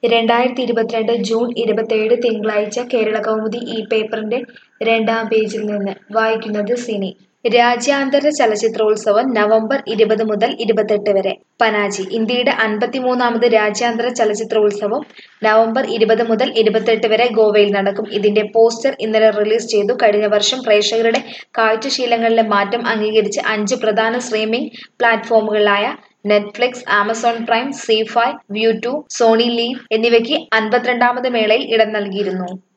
രണ്ടായിരത്തി ഇരുപത്തിരണ്ട് ജൂൺ ഇരുപത്തേഴ് തിങ്കളാഴ്ച കേരള കൗമുദി ഈ പേപ്പറിന്റെ രണ്ടാം പേജിൽ നിന്ന് വായിക്കുന്നത് സിനി രാജ്യാന്തര ചലച്ചിത്രോത്സവം നവംബർ ഇരുപത് മുതൽ ഇരുപത്തെട്ട് വരെ പനാജി ഇന്ത്യയുടെ അൻപത്തിമൂന്നാമത് രാജ്യാന്തര ചലച്ചിത്രോത്സവം നവംബർ ഇരുപത് മുതൽ ഇരുപത്തെട്ട് വരെ ഗോവയിൽ നടക്കും ഇതിന്റെ പോസ്റ്റർ ഇന്നലെ റിലീസ് ചെയ്തു കഴിഞ്ഞ വർഷം പ്രേക്ഷകരുടെ കാഴ്ചശീലങ്ങളിലെ മാറ്റം അംഗീകരിച്ച് അഞ്ച് പ്രധാന സ്ട്രീമിംഗ് പ്ലാറ്റ്ഫോമുകളായ Netflix Amazon Prime Zee five Voot Sony LIV എന്നിവയ്ക്ക് അൻപത്തിരണ്ടാമത് മേളയിൽ ഇടം നൽകിയിരുന്നു